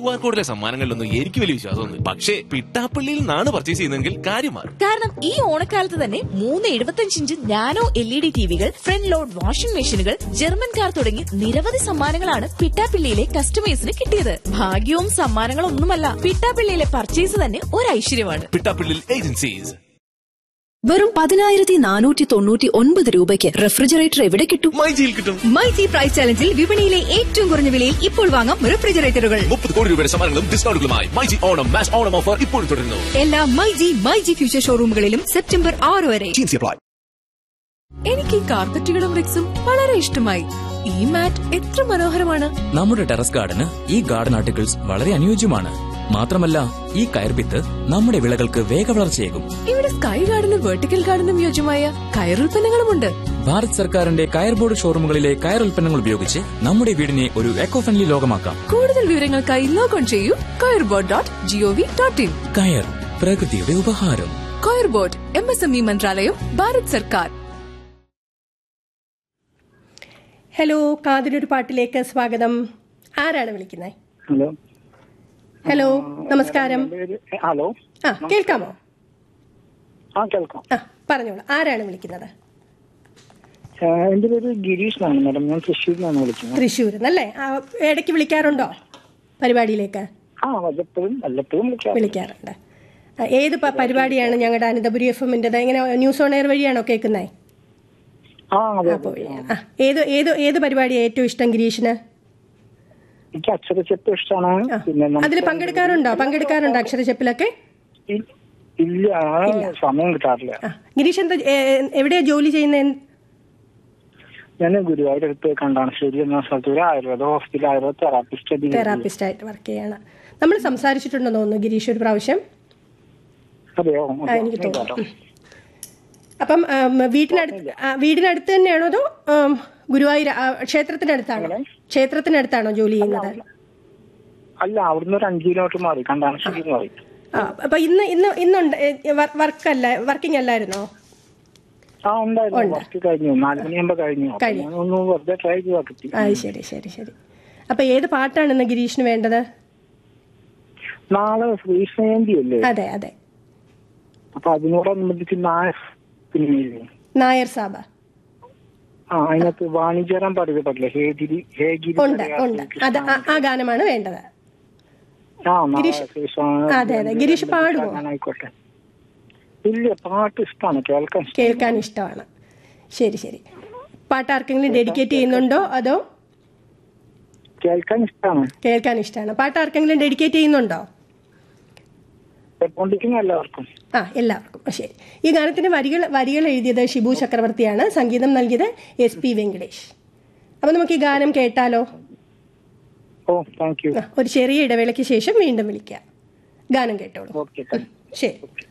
Q R കോഡിലെ സമ്മാനങ്ങളിലൊന്നും എനിക്ക് വലിയ വിശ്വാസമൊന്നും പക്ഷേ പിട്ടാപ്പള്ളിയിൽ നിന്നാണ് പർച്ചേസ് ചെയ്യുന്നതെങ്കിൽ കാര്യം മാറും കാരണം ഈ ഓണക്കാലത്ത് തന്നെ മൂന്ന് എഴുപത്തഞ്ച് inch nano L E D ടിവികൾ ഫ്രണ്ട് ലോഡ് വാഷിംഗ് മെഷീനുകൾ ജർമ്മൻ കാർ തുടങ്ങി നിരവധി സമ്മാനങ്ങളാണ് പിട്ടാപ്പിള്ളിയിലെ കസ്റ്റമേഴ്സിന് കിട്ടിയത് ഭാഗ്യവും സമ്മാനങ്ങളൊന്നുമല്ല പിട്ടാപ്പിള്ളിയിലെ പർച്ചേസ് തന്നെ ഒരു ഐശ്വര്യമാണ് പിട്ടാപ്പള്ളിയിൽ ഏജൻസീസ് വെറും പതിനായിരത്തി നാനൂറ്റി തൊണ്ണൂറ്റി ഒൻപത് രൂപയ്ക്ക് റെഫ്രിജറേറ്റർ എവിടെ കിട്ടും മൈജിയിൽ കിട്ടും മൈജി പ്രൈസ് ചലഞ്ചിൽ വിപണിയിലെ ഏറ്റവും കുറഞ്ഞ വിലയിൽ ഇപ്പോൾ വാങ്ങാം റെഫ്രിജറേറ്ററുകൾ മുപ്പത് കോടി രൂപയുടെ സമ്മാനങ്ങളും ഡിസ്കൗണ്ടുകളുമായി മൈജി ഓണം മാച്ച് ഓണം ഓഫർ ഇപ്പോൾ തുടരുന്നു എല്ലാ മൈജി മൈജി ഫ്യൂച്ചർ ഷോറൂമുകളിലും സെപ്റ്റംബർ ആറ് വരെ എനിക്ക് ഈ കാർപ്പറ്റുകളും റിക്സും വളരെ ഇഷ്ടമായി ഈ മാറ്റ് എത്ര മനോഹരമാണ് നമ്മുടെ ടെറസ് ഗാർഡന് ഈ ഗാർഡൻ ആർട്ടിക്കിൾസ് വളരെ അനുയോജ്യമാണ് മാത്രമല്ല ഈ കയർപിത്ത് നമ്മുടെ വിളകൾക്ക് വേഗവളർച്ചയേകും ഇവിടെ സ്കൈ ഗാർഡനും വെർട്ടിക്കൽ ഗാർഡനും യോജ്യമായ കയറുൽപ്പന്നങ്ങളുമുണ്ട് ഭാരത് സർക്കാരിന്റെ കയർ ബോർഡ് ഷോറൂമുകളിലെ കയർ ഉൽപ്പന്നങ്ങൾ ഉപയോഗിച്ച് നമ്മുടെ വീടിനെ ഒരു എക്കോ ഫ്രണ്ട്ലി ലോകമാക്കാം കൂടുതൽ വിവരങ്ങൾക്കായി ലോഗോൺ ചെയ്യൂ കയർബോർഡ് ഡോട്ട് ജിഒവി ഡോട്ട് ഇൻ കയർ പ്രകൃതിയുടെ ഉപഹാരം കയർബോർഡ് എം എസ് എം ഇ മന്ത്രാലയം ഭാരത് സർക്കാർ ഹലോ കാതിലൊരു പാട്ടിലേക്ക് സ്വാഗതം ആരാണ് വിളിക്കുന്നത് ഹലോ ഹലോ നമസ്കാരം പേര് ഹലോ ആ കേൾക്കാമോ ആ കേൾക്കാം ആ പറഞ്ഞോളൂ ആരാണ് വിളിക്കുന്നത് ആ, എന്റെ പേര് ഗിരീഷ് എന്നാണ് മാഡം ഞാൻ തൃശ്ശൂരിൽ നിന്നാണ് വിളിക്കുന്നത് തൃശ്ശൂർ എന്നല്ലേ ആ, ഇടയ്ക്ക് വിളിക്കാറുണ്ടോ പരിപാടിയിലേക്ക് ആ വല്ലപ്പോഴും വല്ലപ്പോഴും വിളിക്കാം വിളിക്കാറുണ്ട് ആ, ഏത് പ- പരിപാടിയാണ് ഞങ്ങളുടെ അനന്തപുരി എഫ് എമ്മിൻ്റെത് എങ്ങനെ ന്യൂസ് ഓൺ എയർ വഴിയാണോ കേൾക്കുന്നത് ആ അതെ അപ്പോൾ ആ ഏത് ഏത് ഏത് പരിപാടിയാണ് ഏറ്റവും ഇഷ്ടം ഗിരീഷിന് എനിക്ക് അക്ഷരച്ചെപ്പ് ഇഷ്ടമാണ് പിന്നെ നമുക്ക് അതിൽ പങ്കെടുക്കാറുണ്ടോ പങ്കെടുക്കാറുണ്ടോ അക്ഷരച്ചെപ്പിലൊക്കെ ഇ- ഇല്ല ആ, സമയം കിട്ടാറില്ല ആ ഗിരീഷ് എന്താ ഏ- എവിടെയാ ജോലി ചെയ്യുന്നത് ഞാൻ ഗുരുവായൂരടുത്ത് കണ്ടാണശ്ശേരി എന്ന സ്ഥലത്ത് ഒരു ആയുർവേദ ഹോസ്പിറ്റൽ ആയുർവേദ തെറാപ്പിസ്റ്റ് ആയിട്ട് തെറാപ്പിസ്റ്റ് ആയിട്ട് വർക്ക് ചെയ്യാണ് നമ്മൾ സംസാരിച്ചിട്ടുണ്ടെന്ന് തോന്നുന്നു ഗിരീഷ് ഒരു പ്രാവശ്യം അതെയോ ആ, എനിക്ക് തോന്നുന്നു ഉം. അപ്പം ആം, വീട്ടിനടുത്ത് ആ, വീടിനടുത്ത് തന്നെയാണോ അതോ ആം, ഗുരുവായൂർ ആ, ക്ഷേത്രത്തിനടുത്താണോ ക്ഷേത്രത്തിനടുത്താണോ ജോലി ചെയ്യുന്നത് അല്ല അവിടുന്ന് ഒരു അഞ്ച് കിലോമീറ്റർ മാറി കണ്ടാണശ്ശേരി എന്ന് പറയും ആ അപ്പൊ ഇന്ന് ഇന്ന് ഇന്നുണ്ട് വർക്ക് അല്ല വർക്കിംഗ് അല്ലായിരുന്നോ ആ ഉണ്ടായിരുന്നു വർക്ക് കഴിഞ്ഞു നാല് മണിയാകുമ്പോ കഴിഞ്ഞു അപ്പൊ കഴിഞ്ഞു. ഞാൻ ഒന്ന് വെറുതെ ട്രൈ ചെയ്താ കിട്ടി ആ ശരി ശരി ശരി അപ്പൊ ഏത് പാട്ടാണ് ഇന്ന് ഗിരീഷിന് വേണ്ടത് നാളെ ശ്രീശയന്തി അല്ലേ അതെ അതെ അപ്പൊ അതിനോടനുബന്ധിച്ച് നായർ സിനിമയില്ലേ നായർ സാബ ആ അതിനകത്ത് വാണിജ്യറാൻ പറയുക പറ്റില്ല ഹേഗിരി ഹേഗിരി ഉണ്ട് പറയാ ഉണ്ട് അത് ആ- ആ ഗാനമാണ് വേണ്ടത് ആ നാളെ ഗിരീഷ്- ശ്രീശ- അതെ, അതെ. ഗിരീഷ് പാടുവോ? ആയിക്കോട്ടെ ഇല്ല പാട്ട് ഇഷ്ടമാണ് കേൾക്കാൻ ഇഷ്ടം. കേൾക്കാൻ ഇഷ്ടമാണ് ശരി ശരി പാട്ട് ആർക്കെങ്കിലും ഡെഡിക്കേറ്റ് ചെയ്യുന്നുണ്ടോ അതോ കേൾക്കാൻ ഇഷ്ടമാണ് കേൾക്കാൻ ഇഷ്ടമാണ് പാട്ട് ആർക്കെങ്കിലും ഡെഡിക്കേറ്റ് ചെയ്യുന്നുണ്ടോ കേട്ടോണ്ടിരിക്കുന്ന എല്ലാവർക്കും ആ എല്ലാവർക്കും ആ, ശരി ഈ ഗാനത്തിന്റെ വരികൾ വരികൾ എഴുതിയത് ഷിബു ചക്രവർത്തിയാണ് സംഗീതം നൽകിയത് എസ് പി വെങ്കടേഷ് അപ്പൊ നമുക്ക് ഈ ഗാനം കേട്ടാലോ ഓ താങ്ക് യു ആ, ഒരു ചെറിയ ഇടവേളയ്ക്ക് ശേഷം വീണ്ടും വിളിക്കാം ഗാനം കേട്ടോളൂ ഓക്കെ ശരി